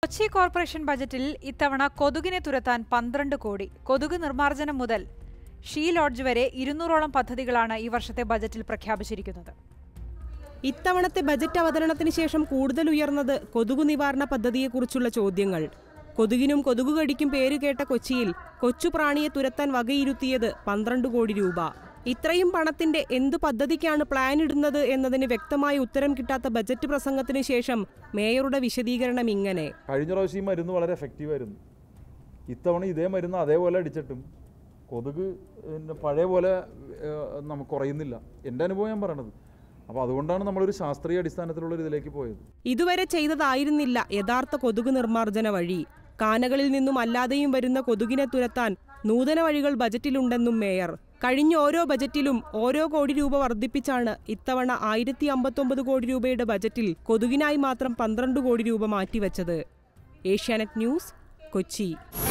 Kochi corporation ബജറ്റിൽ ഇത്തവണ കൊതുകിനെ തുരത്താൻ പന്ത്രണ്ട് കോടി കൊതുക് നിർമ്മാർജ്ജനം മുതൽ ഷീ ലോഡ്ജ് വരെ ഇരുന്നൂറോളം പദ്ധതികളാണ് ഈ വർഷത്തെ ബജറ്റിൽ പ്രഖ്യാപിച്ചിരിക്കുന്നത് ഇത്തവണത്തെ ബജറ്റ് അവതരണത്തിന് ശേഷം കൂടുതൽ ഉയർന്നത് കൊതുകു നിവാരണ പദ്ധതിയെക്കുറിച്ചുള്ള ചോദ്യങ്ങൾ കൊതുകിനും കൊതുകുകടിക്കും പേരുകേട്ട കൊച്ചിയിൽ കൊച്ചു പ്രാണിയെ തുരത്താൻ വകയിരുത്തിയത് പന്ത്രണ്ട് കോടി രൂപ ഇത്രയും പണത്തിന്റെ എന്തു പദ്ധതിക്കാണ് പ്ലാൻ ഇടുന്നത് എന്നതിന് വ്യക്തമായ ഉത്തരം കിട്ടാത്ത ബജറ്റ് പ്രസംഗത്തിന് ശേഷം മേയറുടെ വിശദീകരണം ഇങ്ങനെ കഴിഞ്ഞ പ്രാവശ്യം ഈ മരുന്ന് വളരെ എഫക്റ്റീവ് ആയിരുന്നു ഇത്തവണ ഇതേ മരുന്ന് അതേപോലെ അടിച്ചിട്ടും കൊതുക് പിന്നെ പഴയ പോലെ ഏഹ്, നമുക്ക് കുറയുന്നില്ല എൻ്റെ അനുഭവം ഞാൻ പറയണത് അപ്പോൾ അതുകൊണ്ടാണ് നമ്മളൊരു ശാസ്ത്രീയ അടിസ്ഥാനത്തിലുള്ള ഒരു ഇതിലേക്ക് പോയത് ഇതുവരെ ചെയ്തതായിരുന്നില്ല യഥാർത്ഥ കൊതുക് നിർമ്മാർജ്ജന വഴി കാനകളിൽ നിന്നും അല്ലാതെയും വരുന്ന കൊതുകിനെ തുരത്താൻ നൂതന വഴികൾ ബജറ്റിലുണ്ടെന്നും മേയർ കഴിഞ്ഞ ഓരോ ബജറ്റിലും ഓരോ കോടി രൂപ വർദ്ധിപ്പിച്ചാണ് ഇത്തവണ ആയിരത്തി അമ്പത്തൊമ്പത് കോടി രൂപയുടെ ബജറ്റിൽ കൊതുകിനായി മാത്രം പന്ത്രണ്ട് കോടി രൂപ മാറ്റിവെച്ചത് ഏഷ്യാനെറ്റ് ന്യൂസ് കൊച്ചി